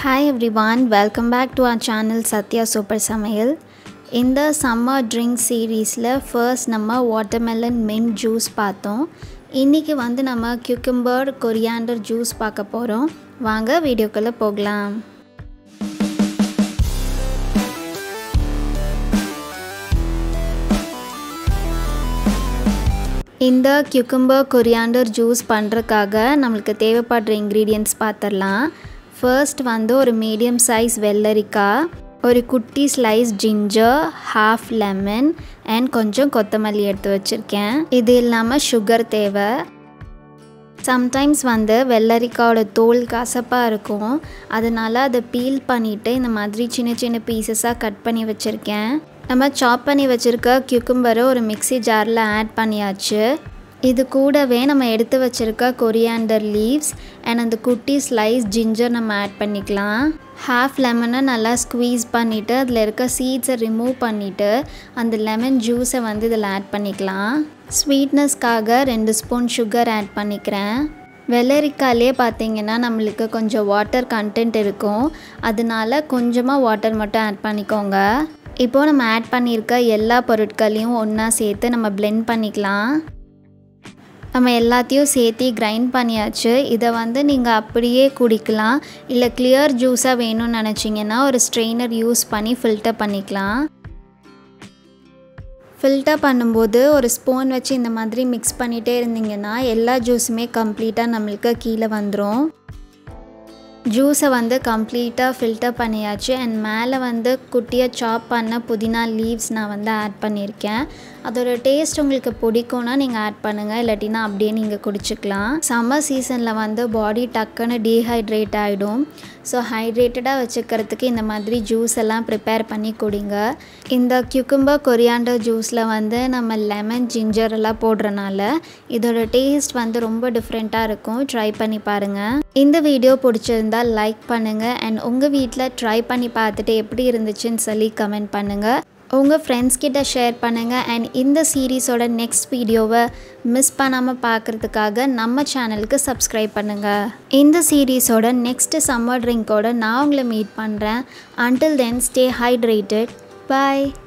hi everyone welcome back to our channel Sathya super சமையல் இந்த summer drink சீரீஸில் first நம்ம வாட்டர்மெலன் மின்ட் ஜூஸ் பார்த்தோம் இன்றைக்கி வந்து நம்ம கியூக்கம்பர் கொரியாண்டர் ஜூஸ் பார்க்க போகிறோம் வாங்க வீடியோக்குள்ளே போகலாம் இந்த கியூக்கம்பர் கொரியாண்டர் ஜூஸ் பண்ணுறதுக்காக நம்மளுக்கு தேவைப்படுற இன்க்ரீடியன்ட்ஸ் பார்த்துடலாம் ஃபர்ஸ்ட் வந்து ஒரு மீடியம் சைஸ் வெள்ளரிக்காய் ஒரு குட்டி slice ginger half lemon and கொஞ்சம் கொத்தமல்லி எடுத்து வச்சுருக்கேன் இது இல்லாமல் சுகர் தேவை சம்டைம்ஸ் வந்து வெள்ளரிக்காயோட தோல் கசப்பாக இருக்கும் அதனால் அதை பீல் பண்ணிவிட்டு இந்த மாதிரி சின்ன சின்ன பீசஸாக கட் பண்ணி வச்சுருக்கேன் நம்ம சாப் பண்ணி வச்சுருக்க கியூக்கும்பரை ஒரு மிக்சி ஜாரில் ஆட் பண்ணியாச்சு இது கூடவே நம்ம எடுத்து வச்சுருக்க கொரியாண்டர் லீவ்ஸ் அண்ட் அந்த குட்டி ஸ்லைஸ் ஜிஞ்சர் நம்ம ஆட் பண்ணிக்கலாம் ஹாஃப் லெமனை நல்லா ஸ்குவீஸ் பண்ணிவிட்டு அதில் இருக்க சீட்ஸை ரிமூவ் பண்ணிவிட்டு அந்த லெமன் ஜூஸை வந்து இதில் ஆட் பண்ணிக்கலாம் ஸ்வீட்னஸ்க்காக ரெண்டு ஸ்பூன் சுகர் ஆட் பண்ணிக்கிறேன் வெள்ளரிக்காயிலே பார்த்தீங்கன்னா நம்மளுக்கு கொஞ்சம் வாட்டர் கண்டென்ட் இருக்கும் அதனால கொஞ்சமாக வாட்டர் மட்டும் ஆட் பண்ணிக்கோங்க இப்போது நம்ம ஆட் பண்ணியிருக்க எல்லா பொருட்களையும் ஒன்றா சேர்த்து நம்ம பிளெண்ட் பண்ணிக்கலாம் நம்ம எல்லாத்தையும் சேர்த்து கிரைண்ட் பண்ணியாச்சு இதை வந்து நீங்கள் அப்படியே குடிக்கலாம் இல்லை கிளியர் ஜூஸாக வேணும்னு நினச்சிங்கன்னா ஒரு ஸ்ட்ரெயினர் யூஸ் பண்ணி ஃபில்டர் பண்ணிக்கலாம் ஃபில்டர் பண்ணும்போது ஒரு ஸ்பூன் வச்சு இந்த மாதிரி மிக்ஸ் பண்ணிகிட்டே இருந்தீங்கன்னா எல்லா ஜூஸுமே கம்ப்ளீட்டாக நம்மளுக்கு கீழே வந்துடும் ஜூஸை வந்து கம்ப்ளீட்டாக ஃபில்டர் பண்ணியாச்சு அண்ட் மேலே வந்து குட்டியாக சாப் பண்ண புதினா லீவ்ஸ் நான் வந்து ஆட் பண்ணியிருக்கேன் அதோட டேஸ்ட் உங்களுக்கு பிடிக்கும்னா நீங்கள் ஆட் பண்ணுங்கள் இல்லாட்டினா அப்படியே நீங்கள் குடிச்சிக்கலாம் சம்மர் சீசனில் வந்து பாடி டக்குன்னு டீஹைட்ரேட் ஆகிடும் ஸோ ஹைட்ரேட்டடாக வச்சுக்கிறதுக்கு இந்த மாதிரி ஜூஸ் எல்லாம் ப்ரிப்பேர் பண்ணி குடிங்க இந்த கியூக்கும்பர் கொரியாண்டர் ஜூஸில் வந்து நம்ம லெமன் ஜிஞ்சர் எல்லாம் போடுறனால இதோட டேஸ்ட் வந்து ரொம்ப டிஃப்ரெண்ட்டாக இருக்கும் ட்ரை பண்ணி பாருங்கள் இந்த வீடியோ பிடிச்சிருந்தால் லைக் பண்ணுங்கள் அண்ட் உங்கள் வீட்டில் ட்ரை பண்ணி பார்த்துட்டு எப்படி இருந்துச்சுன்னு சொல்லி கமெண்ட் பண்ணுங்கள் உங்கள் ஃப்ரெண்ட்ஸ் கிட்ட ஷேர் பண்ணுங்கள் அண்ட் இந்த சீரீஸோட நெக்ஸ்ட் வீடியோவை மிஸ் பண்ணாமல் பார்க்குறதுக்காக நம்ம சேனலுக்கு சப்ஸ்கிரைப் பண்ணுங்கள் இந்த சீரீஸோட நெக்ஸ்ட் சம்மர் ட்ரிங்க்கோட நான் உங்களை மீட் பண்ணுறேன் அன்டில் தென் ஸ்டே ஹைட்ரேட்டட் பாய்